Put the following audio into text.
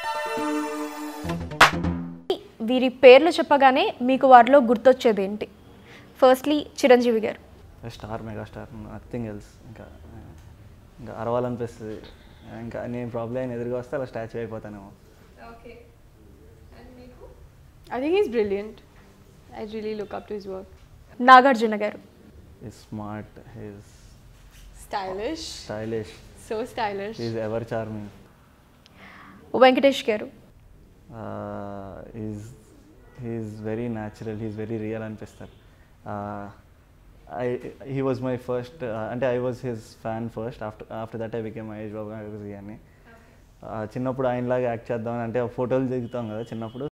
వీరి పేర్లు చెప్పగానే మీకు వారిలో గుర్తొచ్చేది ఏంటి ఫస్ట్లీ చిరంజీవి గారు స్టార్ మెగాస్టార్ నథింగ్ ఎల్స్ ఇంకా ఇంకా అరవాలనిపిస్తుంది ఇంకా నేను ప్రాబ్లం ఎదురుగా వస్తే అలా స్టాచ్యూ అయిపోతానేమో I think he's brilliant. I really look up to his work. Nagarjuna garu is smart is Stylish. Stylish So stylish. Is ever charming Venkatesh garu is he's very natural he's very real అనిపిస్తారు I he was my first అంటే I was his fan first after after that I became Mahesh Babu గారి అని చిన్నప్పుడు ఆయనలాగా act చేద్దామని అంటే ఫోటోలు దిగుతాం కదా చిన్నప్పుడు